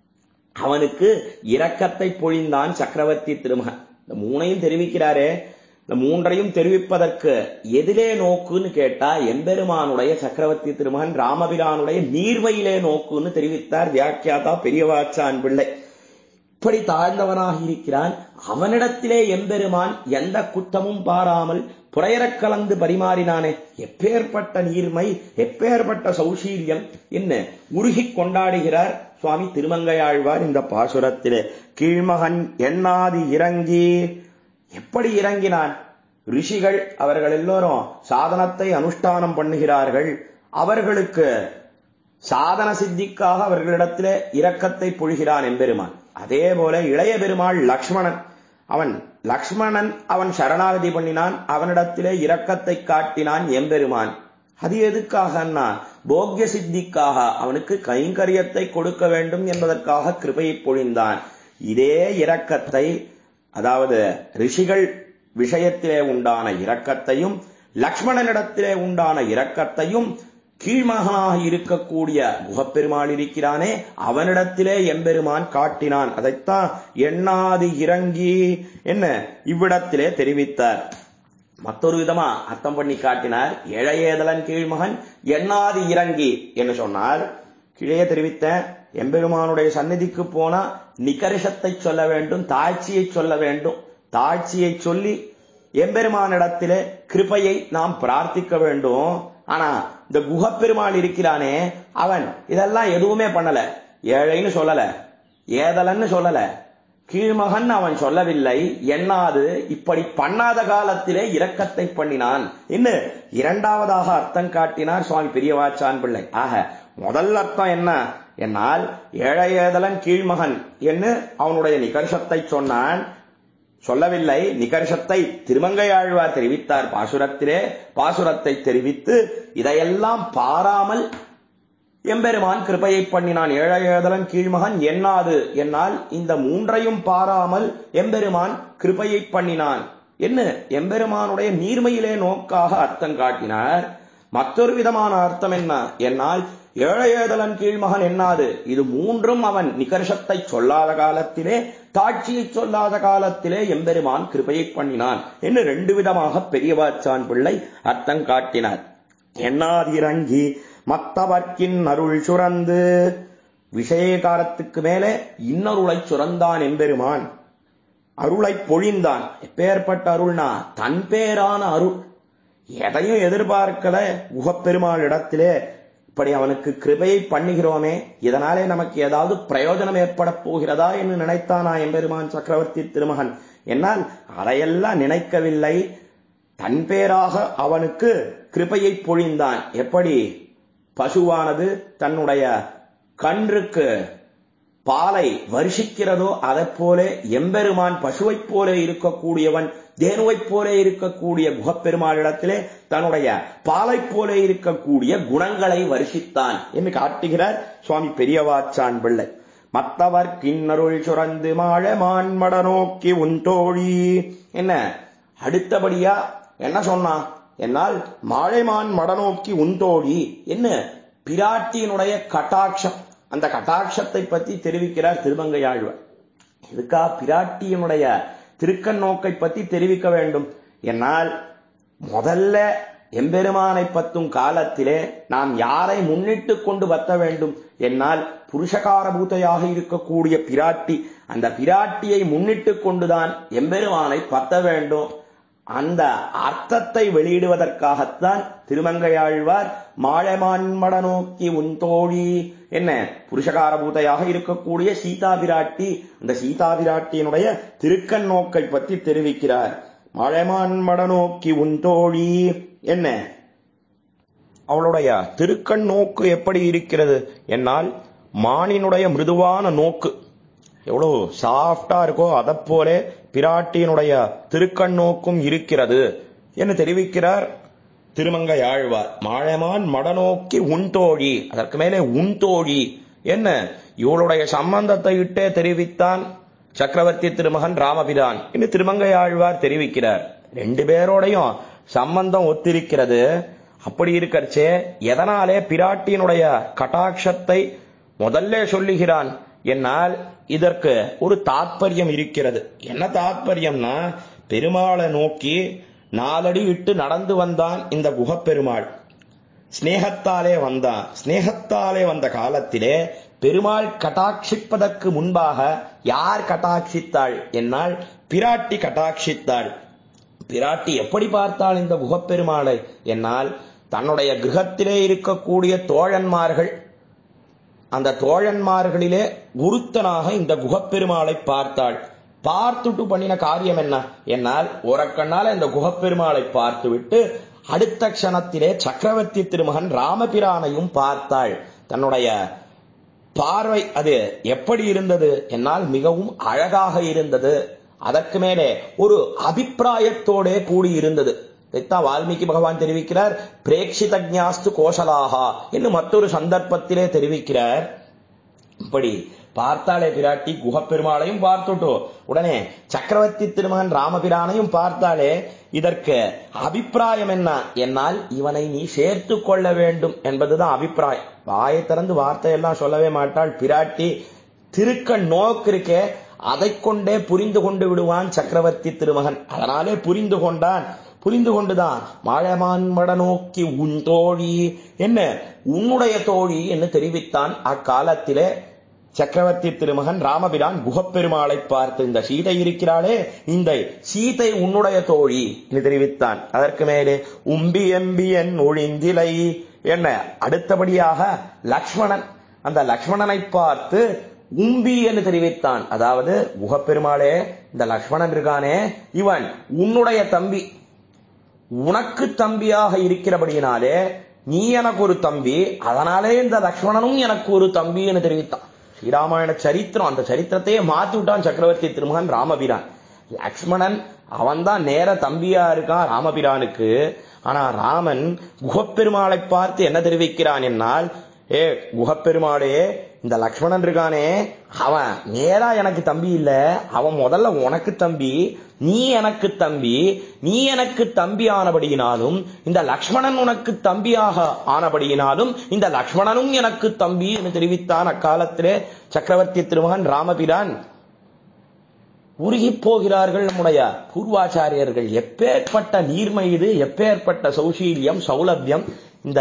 அவனுக்கு இரக்கத்தை பொழிந்தான் சக்கரவர்த்தி திருமகன் இந்த மூணையும் தெரிவிக்கிறாரே இந்த மூன்றையும் தெரிவிப்பதற்கு எதிலே நோக்குன்னு கேட்டா எம்பெருமானுடைய சக்கரவர்த்தி திருமகன் ராமபிரானுடைய நீர்மையிலே நோக்குன்னு தெரிவித்தார் வியாக்கியாதா பெரியவாச்சான் பிள்ளை இப்படி தாழ்ந்தவனாக இருக்கிறான் அவனிடத்திலே எம்பெருமான் எந்த குற்றமும் பாராமல் புறையறக் கலந்து பரிமாறினானே எப்பேற்பட்ட நீர்மை எப்பேற்பட்ட சௌசீல்யம் என்ன உருகிக் கொண்டாடுகிறார் சுவாமி திருமங்கையாழ்வார் இந்த பாசுரத்திலே கீழ்மகன் எண்ணாதி இறங்கி எப்படி இறங்கினான் ரிஷிகள் அவர்கள் எல்லோரும் சாதனத்தை அனுஷ்டானம் பண்ணுகிறார்கள் அவர்களுக்கு சாதன சித்திக்காக அவர்களிடத்திலே இரக்கத்தை பொழிகிறான் எம்பெருமான் அதே போல இளைய பெருமாள் லக்ஷ்மணன் அவன் லக்ஷ்மணன் அவன் சரணாகதி பண்ணினான் அவனிடத்திலே இரக்கத்தை காட்டினான் எம்பெருமான் அது எதுக்காகன்னா போக்கிய சித்திக்காக அவனுக்கு கைங்கரியத்தை கொடுக்க வேண்டும் என்பதற்காக கிருபையை பொழிந்தான் இதே இரக்கத்தை அதாவது ரிஷிகள் விஷயத்திலே உண்டான இரக்கத்தையும் லக்ஷ்மணனிடத்திலே உண்டான இரக்கத்தையும் கீழ்மகனாக இருக்கக்கூடிய குகப்பெருமாள் இருக்கிறானே அவனிடத்திலே எம்பெருமான் காட்டினான் அதைத்தான் எண்ணாது இறங்கி என்ன இவ்விடத்திலே தெரிவித்தார் மற்றொரு விதமா அர்த்தம் பண்ணி காட்டினார் ஏழையேதலன் கீழ்மகன் எண்ணாது இறங்கி என்று சொன்னால் கீழே தெரிவித்த எம்பெருமானுடைய சந்நிதிக்கு போனா நிகரிஷத்தை சொல்ல வேண்டும் தாழ்ச்சியை சொல்ல வேண்டும் தாழ்ச்சியை சொல்லி எம்பெருமானிடத்திலே கிருபையை நாம் பிரார்த்திக்க வேண்டும் ஆனா இந்த குகப்பெருமாள் இருக்கிறானே அவன் இதெல்லாம் எதுவுமே பண்ணல ஏழைன்னு சொல்லல ஏதலன்னு சொல்லல கீழ்மகன் அவன் சொல்லவில்லை எண்ணாது இப்படி பண்ணாத காலத்திலே இரக்கத்தை பண்ணினான் இன்னும் இரண்டாவதாக அர்த்தம் காட்டினார் சுவாமி பெரியவாச்சான் பிள்ளை ஆக முதல் அர்த்தம் என்ன என்னால் ஏழை ஏதலன் கீழ்மகன் என்று அவனுடைய நிகர்ஷத்தை சொன்னான் சொல்லவில்லை நிகர்ஷத்தை திருமங்கையாழ்வார் தெரிவித்தார் பாசுரத்திலே பாசுரத்தை தெரிவித்து இதையெல்லாம் பாராமல் எம்பெருமான் கிருபையை பண்ணினான் ஏழை ஏதலன் கீழ்மகன் எண்ணாது என்னால் இந்த மூன்றையும் பாராமல் எம்பெருமான் கிருபையை பண்ணினான் என்ன எம்பெருமானுடைய நீர்மையிலே நோக்காக அர்த்தம் காட்டினார் மற்றொரு விதமான அர்த்தம் என்ன என்னால் ஏழை ஏதலன் கீழ்மகன் எண்ணாது இது மூன்றும் அவன் நிகர்ஷத்தை சொல்லாத காலத்திலே தாட்சியை சொல்லாத காலத்திலே எம்பெருமான் கிருபையை பண்ணினான் என்று ரெண்டு விதமாக பெரியவாச்சான் பிள்ளை அர்த்தம் காட்டினார் எண்ணாதிரங்கி மத்தவர்க்கின் அருள் சுரந்து விஷயகாரத்துக்கு மேலே இன்னருளை சுரந்தான் எம்பெருமான் அருளை பொழிந்தான் எப்பேற்பட்ட அருள்னா தன் பேரான அருள் எதையும் எதிர்பார்க்கல குகப்பெருமாள் இடத்திலே இப்படி அவனுக்கு கிருபையை பண்ணுகிறோமே இதனாலே நமக்கு ஏதாவது பிரயோஜனம் ஏற்பட போகிறதா என்று நினைத்தானா எம்பெருமான் சக்கரவர்த்தி திருமகன் என்னால் அதையெல்லாம் நினைக்கவில்லை தன் பேராக அவனுக்கு கிருபையை பொழிந்தான் எப்படி பசுவானது தன்னுடைய கன்றுக்கு பாலை வருஷிக்கிறதோ அதைப் போல எம்பெருமான் பசுவைப் போல இருக்கக்கூடியவன் தேனுவைப் போல இருக்கக்கூடிய குகப்பெருமாளிடத்திலே தன்னுடைய பாலைப் போல இருக்கக்கூடிய குணங்களை வருஷித்தான் என்று காட்டுகிறார் சுவாமி பெரியவாச்சான் பிள்ளை மத்தவர் கிண்ணருள் சுரந்து மாழ மான்மட நோக்கி உன் தோழி என்ன அடுத்தபடியா என்ன சொன்னான் என்னால் மாழைமான் மடநோக்கி உந்தோழி என்ன பிராட்டியினுடைய கட்டாட்சம் அந்த கட்டாட்சத்தை பத்தி தெரிவிக்கிறார் திருமங்கையாழ்வார் இதுக்கா பிராட்டியினுடைய திருக்கண் நோக்கை பத்தி தெரிவிக்க வேண்டும் என்னால் முதல்ல எம்பெருமானை பத்தும் காலத்திலே நாம் யாரை முன்னிட்டு கொண்டு வத்த வேண்டும் என்னால் புருஷகாரபூத்தையாக இருக்கக்கூடிய பிராட்டி அந்த பிராட்டியை முன்னிட்டு கொண்டுதான் எம்பெருமானை பத்த வேண்டும் அந்த அர்த்தத்தை வெளியிடுவதற்காகத்தான் திருமங்கையாழ்வார் மாழமான்மட நோக்கி உன் தோழி என்ன புருஷகாரபூதையாக இருக்கக்கூடிய சீதா பிராட்டி அந்த சீதா பிராட்டியினுடைய திருக்கண் நோக்கை பற்றி தெரிவிக்கிறார் மாழமான்மட நோக்கி உன் தோழி என்ன அவளுடைய திருக்கண் நோக்கு எப்படி இருக்கிறது என்னால் மானினுடைய மிருதுவான நோக்கு எவ்வளவு சாஃப்டா இருக்கோ அதை போல பிராட்டியினுடைய திருக்கண் நோக்கும் இருக்கிறது என்று தெரிவிக்கிறார் திருமங்கை ஆழ்வார் மாழமான் மடநோக்கி உன் தோழி அதற்கு மேலே உன் தோழி என்ன இவளுடைய சம்பந்தத்தை இட்டே தெரிவித்தான் சக்கரவர்த்தி திருமகன் ராமபிரான் என்று திருமங்கை ஆழ்வார் தெரிவிக்கிறார் ரெண்டு பேரோடையும் சம்பந்தம் ஒத்திருக்கிறது அப்படி இருக்கறச்சே எதனாலே பிராட்டியினுடைய கட்டாட்சத்தை முதல்ல சொல்லுகிறான் என்னால் இதற்கு ஒரு தாத்பரியம் இருக்கிறது என்ன தாத்பரியம்னா பெருமாளை நோக்கி நாலடி விட்டு நடந்து வந்தான் இந்த குகப்பெருமாள் ஸ்நேகத்தாலே வந்தான் ஸ்நேகத்தாலே வந்த காலத்திலே பெருமாள் கட்டாட்சிப்பதற்கு முன்பாக யார் கட்டாட்சித்தாள் என்னால் பிராட்டி கட்டாட்சித்தாள் பிராட்டி எப்படி பார்த்தாள் இந்த குகப்பெருமாளை என்னால் தன்னுடைய கிரகத்திலே இருக்கக்கூடிய தோழன்மார்கள் அந்த தோழன்மார்களிலே ஒருத்தனாக இந்த குகப்பெருமாளை பார்த்தாள் பார்த்துட்டு பண்ணின காரியம் என்ன என்னால் ஒரக்கண்ணால இந்த குகப்பெருமாளை பார்த்துவிட்டு அடுத்த க்ஷணத்திலே சக்கரவர்த்தி திருமகன் ராமபிரானையும் பார்த்தாள் தன்னுடைய பார்வை அது எப்படி இருந்தது என்னால் மிகவும் அழகாக இருந்தது அதற்கு மேலே ஒரு அபிப்பிராயத்தோடே கூடி இருந்தது இதைத்தான் வால்மீகி பகவான் தெரிவிக்கிறார் பிரேக்ஷித ஜாஸ்து கோஷலாகா என்று மற்றொரு சந்தர்ப்பத்திலே தெரிவிக்கிறார் இப்படி பார்த்தாலே பிராட்டி குகப்பெருமாளையும் பார்த்துட்டோ உடனே சக்கரவர்த்தி திருமகன் ராமபிரானையும் பார்த்தாலே இதற்கு அபிப்பிராயம் என்ன என்னால் இவனை நீ சேர்த்து கொள்ள வேண்டும் என்பதுதான் அபிப்பிராயம் வாயை திறந்து வார்த்தையெல்லாம் சொல்லவே மாட்டாள் பிராட்டி திருக்க நோக்கு இருக்கே அதை கொண்டே புரிந்து கொண்டு விடுவான் சக்கரவர்த்தி திருமகன் அதனாலே புரிந்து கொண்டான் புரிந்து கொண்டுதான் மாழமான் மட நோக்கி உன் தோழி என்ன உன்னுடைய தோழி என்று தெரிவித்தான் அக்காலத்திலே சக்கரவர்த்தி திருமகன் ராமபிரான் குகப்பெருமாளை பார்த்து இந்த சீதை இருக்கிறாளே இந்த சீதை உன்னுடைய தோழி என்று தெரிவித்தான் அதற்கு மேலே உம்பி எம்பி என் ஒழிந்திலை என்ன அடுத்தபடியாக லக்ஷ்மணன் அந்த லக்ஷ்மணனை பார்த்து உம்பி என்று தெரிவித்தான் அதாவது குகப்பெருமாளே இந்த லக்ஷ்மணன் இருக்கானே இவன் உன்னுடைய தம்பி உனக்கு தம்பியாக இருக்கிறபடியினாலே நீ எனக்கு ஒரு தம்பி அதனாலே இந்த லக்ஷ்மணனும் எனக்கு ஒரு தம்பி என்று தெரிவித்தான் ஸ்ரீராமாயண சரித்திரம் அந்த சரித்திரத்தையே மாத்தி விட்டான் சக்கரவர்த்தி திருமகன் ராமபிரான் லக்ஷ்மணன் அவன்தான் நேர தம்பியா இருக்கான் ராமபிரானுக்கு ஆனா ராமன் குகப்பெருமாளை பார்த்து என்ன தெரிவிக்கிறான் என்னால் ஏ குகப்பெருமாளே இந்த லக்ஷ்மணன் இருக்கானே அவன் நேரா எனக்கு தம்பி இல்ல அவன் முதல்ல உனக்கு தம்பி நீ எனக்கு தம்பி நீ எனக்கு தம்பி ஆனபடியினாலும் இந்த லக்ஷ்மணன் உனக்கு தம்பியாக ஆனபடியினாலும் இந்த லக்ஷ்மணனும் எனக்கு தம்பி என்று தெரிவித்தான் அக்காலத்திலே சக்கரவர்த்தி திருமகன் ராமபிரான் உருகி போகிறார்கள் நம்முடைய பூர்வாச்சாரியர்கள் எப்பேற்பட்ட நீர்மை இது எப்பேற்பட்ட சௌசீல்யம் சௌலபியம் இந்த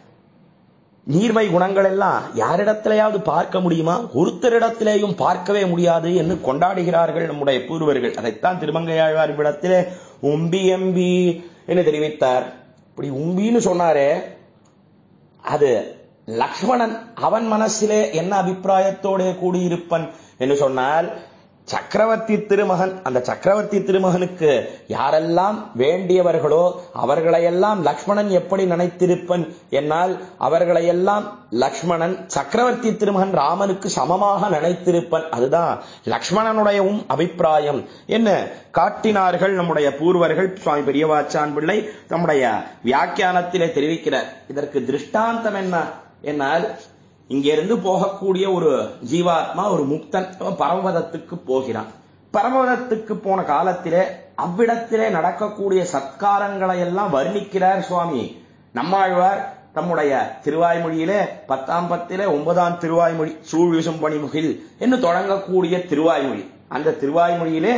நீர்மை குணங்கள் எல்லாம் யாரிடத்திலேயாவது பார்க்க முடியுமா ஒருத்தரிடத்திலேயும் பார்க்கவே முடியாது என்று கொண்டாடுகிறார்கள் நம்முடைய பூர்வர்கள் அதைத்தான் திருமங்கையாழ்வார் இடத்திலே உம்பி எம்பி என்று தெரிவித்தார் இப்படி உம்பின்னு சொன்னாரே அது லக்ஷ்மணன் அவன் மனசிலே என்ன அபிப்பிராயத்தோட கூடியிருப்பன் என்று சொன்னால் சக்கரவர்த்தி திருமகன் அந்த சக்கரவர்த்தி திருமகனுக்கு யாரெல்லாம் வேண்டியவர்களோ அவர்களையெல்லாம் லக்ஷ்மணன் எப்படி நினைத்திருப்பன் என்னால் அவர்களையெல்லாம் லக்ஷ்மணன் சக்கரவர்த்தி திருமகன் ராமனுக்கு சமமாக நினைத்திருப்பன் அதுதான் லக்ஷ்மணனுடையவும் அபிப்பிராயம் என்ன காட்டினார்கள் நம்முடைய பூர்வர்கள் சுவாமி பெரியவாச்சான் பிள்ளை நம்முடைய வியாக்கியானத்திலே தெரிவிக்கிறார் இதற்கு திருஷ்டாந்தம் என்ன என்னால் இங்கிருந்து போகக்கூடிய ஒரு ஜீவாத்மா ஒரு முக்தன் பரமபதத்துக்கு போகிறான் பரமபதத்துக்கு போன காலத்திலே அவ்விடத்திலே நடக்கக்கூடிய சத்காரங்களை எல்லாம் வர்ணிக்கிறார் சுவாமி நம்மாழ்வார் தம்முடைய திருவாய்மொழியிலே பத்தாம் பத்திலே ஒன்பதாம் திருவாய்மொழி சூழ் வீசும் பணிமுகில் என்று தொடங்கக்கூடிய திருவாய்மொழி அந்த திருவாய்மொழியிலே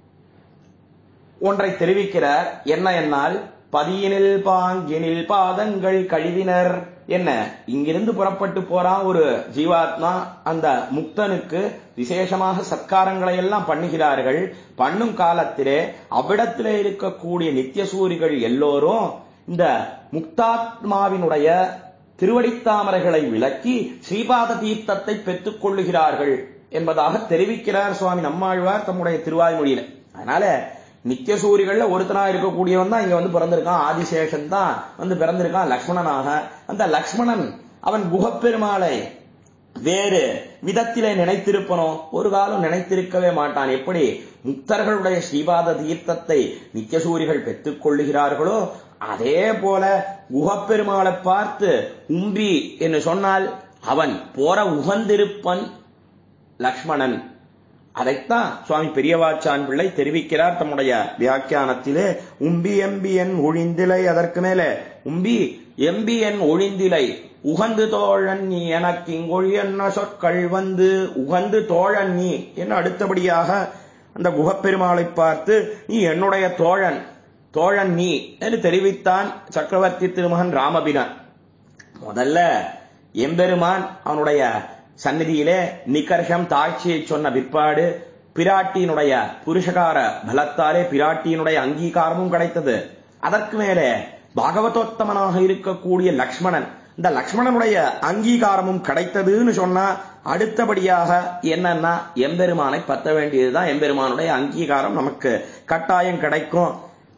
ஒன்றை தெரிவிக்கிறார் என்ன என்னால் பதியினில் பாங்கினில் பாதங்கள் கழிவினர் என்ன இங்கிருந்து புறப்பட்டு போறான் ஒரு ஜீவாத்மா அந்த முக்தனுக்கு விசேஷமாக சத்காரங்களை எல்லாம் பண்ணுகிறார்கள் பண்ணும் காலத்திலே அவ்விடத்திலே இருக்கக்கூடிய நித்தியசூரிகள் எல்லோரும் இந்த முக்தாத்மாவினுடைய திருவடித்தாமரைகளை விளக்கி ஸ்ரீபாத தீர்த்தத்தை பெற்றுக் கொள்ளுகிறார்கள் என்பதாக தெரிவிக்கிறார் சுவாமி நம்மாழ்வார் தம்முடைய திருவாய்மொழியில அதனால நித்தியசூரிகள்ல ஒருத்தனா இருக்கக்கூடியவன் தான் இங்க வந்து பிறந்திருக்கான் ஆதிசேஷன் தான் வந்து பிறந்திருக்கான் லக்ஷ்மணனாக அந்த லக்ஷ்மணன் அவன் குகப்பெருமாளை வேறு விதத்திலே நினைத்திருப்பனோ ஒரு காலம் நினைத்திருக்கவே மாட்டான் எப்படி முக்தர்களுடைய ஸ்ரீபாத தீர்த்தத்தை நித்தியசூரிகள் பெற்றுக் கொள்ளுகிறார்களோ அதே போல குகப்பெருமாளை பார்த்து உம்பி என்று சொன்னால் அவன் போற உகந்திருப்பன் லக்ஷ்மணன் அதைத்தான் சுவாமி பெரியவாச்சான் பிள்ளை தெரிவிக்கிறார் தம்முடைய வியாக்கியானத்திலே உம்பி எம்பி என் ஒழிந்திலை அதற்கு மேலே உம்பி எம்பி என் ஒழிந்திலை உகந்து தோழன் நீ எனக்கு இங்கொழி என்ன சொற்கள் வந்து உகந்து தோழன் நீ என்று அடுத்தபடியாக அந்த குகப்பெருமாளை பார்த்து நீ என்னுடைய தோழன் தோழன் நீ என்று தெரிவித்தான் சக்கரவர்த்தி திருமகன் ராமபிரான் முதல்ல எம்பெருமான் அவனுடைய சந்நிதியிலே நிகர்ஷம் தாட்சியை சொன்ன பிற்பாடு பிராட்டியினுடைய புருஷகார பலத்தாலே பிராட்டியினுடைய அங்கீகாரமும் கிடைத்தது அதற்கு மேலே பாகவதோத்தமனாக இருக்கக்கூடிய லக்ஷ்மணன் இந்த லக்ஷ்மணனுடைய அங்கீகாரமும் கிடைத்ததுன்னு சொன்னா அடுத்தபடியாக என்னன்னா எம்பெருமானை பத்த வேண்டியதுதான் எம்பெருமானுடைய அங்கீகாரம் நமக்கு கட்டாயம் கிடைக்கும்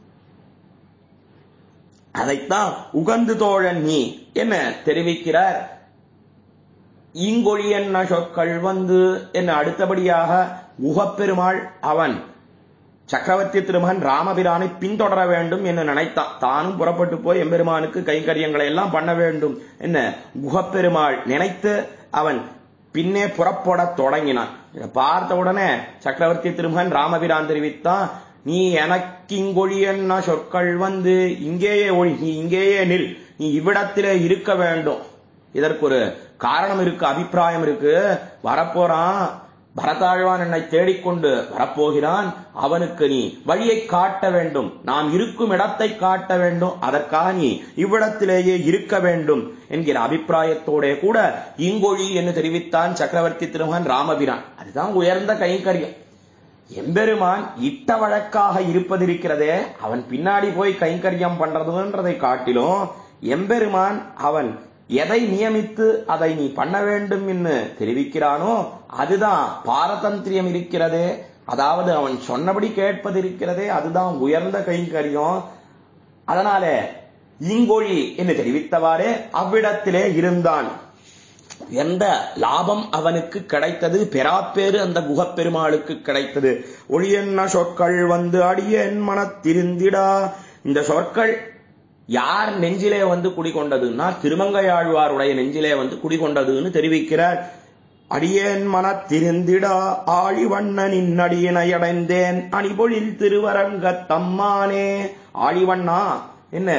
அதைத்தான் உகந்து தோழன் நீ என்ன தெரிவிக்கிறார் ஈங்கொழி என்ன சொற்கள் வந்து என்ன அடுத்தபடியாக குகப்பெருமாள் அவன் சக்கரவர்த்தி திருமகன் ராமபிரானை பின்தொடர வேண்டும் என்று நினைத்தான் தானும் புறப்பட்டு போய் எம்பெருமானுக்கு கைங்கரியங்களை எல்லாம் பண்ண வேண்டும் என்ன குகப்பெருமாள் நினைத்து அவன் பின்னே புறப்படத் தொடங்கினான் இதை பார்த்த உடனே சக்கரவர்த்தி திருமகன் ராமபிரான் தெரிவித்தான் நீ எனக்கு இங்கொழி என்ன சொற்கள் வந்து இங்கேயே ஒழி நீ இங்கேயே நில் நீ இவ்விடத்திலே இருக்க வேண்டும் இதற்கு ஒரு காரணம் இருக்கு அபிப்பிராயம் இருக்கு வரப்போறான் பரதாழ்வான் என்னை தேடிக்கொண்டு வரப்போகிறான் அவனுக்கு நீ வழியை காட்ட வேண்டும் நாம் இருக்கும் இடத்தை காட்ட வேண்டும் அதற்காக நீ இவ்விடத்திலேயே இருக்க வேண்டும் என்கிற அபிப்பிராயத்தோட கூட இங்கொழி என்று தெரிவித்தான் சக்கரவர்த்தி திருமகன் ராமபிரான் அதுதான் உயர்ந்த கைங்கரியம் எம்பெருமான் இட்ட வழக்காக இருப்பதிருக்கிறதே அவன் பின்னாடி போய் கைங்கரியம் பண்றதுன்றதை காட்டிலும் எம்பெருமான் அவன் எதை நியமித்து அதை நீ பண்ண வேண்டும் என்று தெரிவிக்கிறானோ அதுதான் பாரதந்திரியம் இருக்கிறதே அதாவது அவன் சொன்னபடி கேட்பது இருக்கிறதே அதுதான் உயர்ந்த கைங்கரியம் அதனால இங்கொழி என்று தெரிவித்தவாறே அவ்விடத்திலே இருந்தான் எந்த லாபம் அவனுக்கு கிடைத்தது பெறாப்பேறு அந்த குகப்பெருமாளுக்கு கிடைத்தது ஒளியென்ன சொற்கள் வந்து அடியேன் மனத்திருந்திடா இந்த சொற்கள் யார் நெஞ்சிலே வந்து குடிகொண்டதுன்னா திருமங்கையாழ்வாருடைய நெஞ்சிலே வந்து குடிகொண்டதுன்னு தெரிவிக்கிறார் அடியேன் மனத்திருந்திடா ஆழிவண்ணனின் அடியனை அடைந்தேன் அணிபொழில் திருவரங்க தம்மானே ஆழிவண்ணா என்ன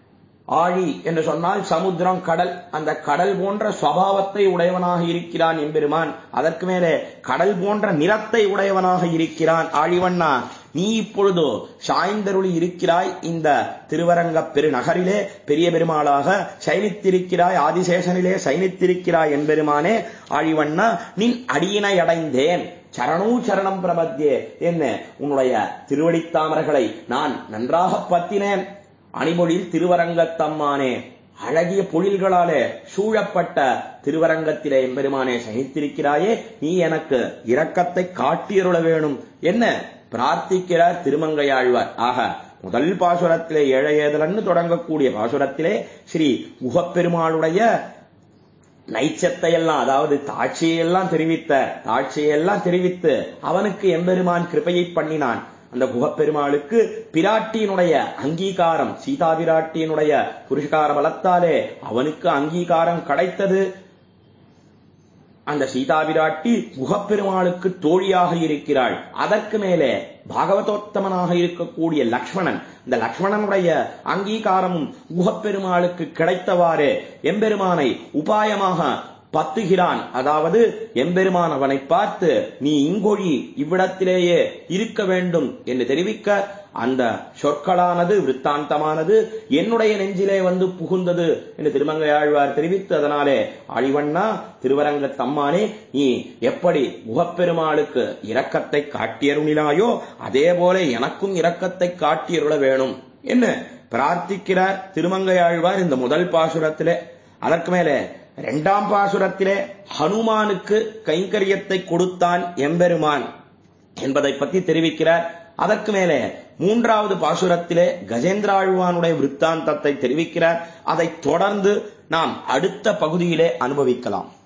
ஆழி என்று சொன்னால் சமுத்திரம் கடல் அந்த கடல் போன்ற சுவாவத்தை உடையவனாக இருக்கிறான் எம்பெருமான் அதற்கு மேலே கடல் போன்ற நிறத்தை உடையவனாக இருக்கிறான் ஆழிவண்ணா நீ இப்பொழுதோ சாய்ந்தருளி இருக்கிறாய் இந்த திருவரங்க பெருநகரிலே பெரிய பெருமாளாக சைனித்திருக்கிறாய் ஆதிசேஷனிலே சைனித்திருக்கிறாய் என்பெருமானே ஆழிவண்ணா நின் அடியினை அடைந்தேன் சரணூ சரணம் பிரபத்தியே என்ன உன்னுடைய திருவடித்தாமர்களை நான் நன்றாக பத்தினேன் அணிமொழியில் திருவரங்கத்தம்மானே அழகிய பொழில்களாலே சூழப்பட்ட திருவரங்கத்திலே எம்பெருமானே சகித்திருக்கிறாயே நீ எனக்கு இரக்கத்தை காட்டியருள வேணும் என்ன பிரார்த்திக்கிறார் திருமங்கையாழ்வார் ஆக முதல் பாசுரத்திலே ஏழையேதலன்னு தொடங்கக்கூடிய பாசுரத்திலே ஸ்ரீ உகப்பெருமாளுடைய நைச்சத்தையெல்லாம் அதாவது தாட்சியெல்லாம் தெரிவித்த தாட்சியெல்லாம் தெரிவித்து அவனுக்கு எம்பெருமான் கிருபையை பண்ணினான் அந்த குகப்பெருமாளுக்கு பிராட்டியினுடைய அங்கீகாரம் சீதா பிராட்டியினுடைய புருஷகார பலத்தாலே அவனுக்கு அங்கீகாரம் கிடைத்தது அந்த சீதா பிராட்டி குகப்பெருமாளுக்கு தோழியாக இருக்கிறாள் அதற்கு மேலே பாகவதோத்தமனாக இருக்கக்கூடிய லக்ஷ்மணன் இந்த லக்ஷ்மணனுடைய அங்கீகாரமும் குகப்பெருமாளுக்கு கிடைத்தவாறே எம்பெருமானை உபாயமாக பத்துகிறான் அதாவது எம்பெருமான் அவனை பார்த்து நீ இங்கொழி இவ்விடத்திலேயே இருக்க வேண்டும் என்று தெரிவிக்க அந்த சொற்களானது விற்த்தாந்தமானது என்னுடைய நெஞ்சிலே வந்து புகுந்தது என்று திருமங்கையாழ்வார் தெரிவித்து அதனாலே அழிவண்ணா திருவரங்க தம்மானே நீ எப்படி முகப்பெருமாளுக்கு இரக்கத்தை காட்டியருளினாயோ அதே போல எனக்கும் இரக்கத்தை காட்டியருள வேணும் என்ன பிரார்த்திக்கிறார் திருமங்கையாழ்வார் இந்த முதல் பாசுரத்திலே அதற்கு மேலே இரண்டாம் பாசுரத்திலே ஹனுமானுக்கு கைங்கரியத்தை கொடுத்தான் எம்பெருமான் என்பதை பற்றி தெரிவிக்கிறார் அதற்கு மேலே மூன்றாவது பாசுரத்திலே கஜேந்திராழ்வானுடைய விற்த்தாந்தத்தை தெரிவிக்கிறார் அதைத் தொடர்ந்து நாம் அடுத்த பகுதியிலே அனுபவிக்கலாம்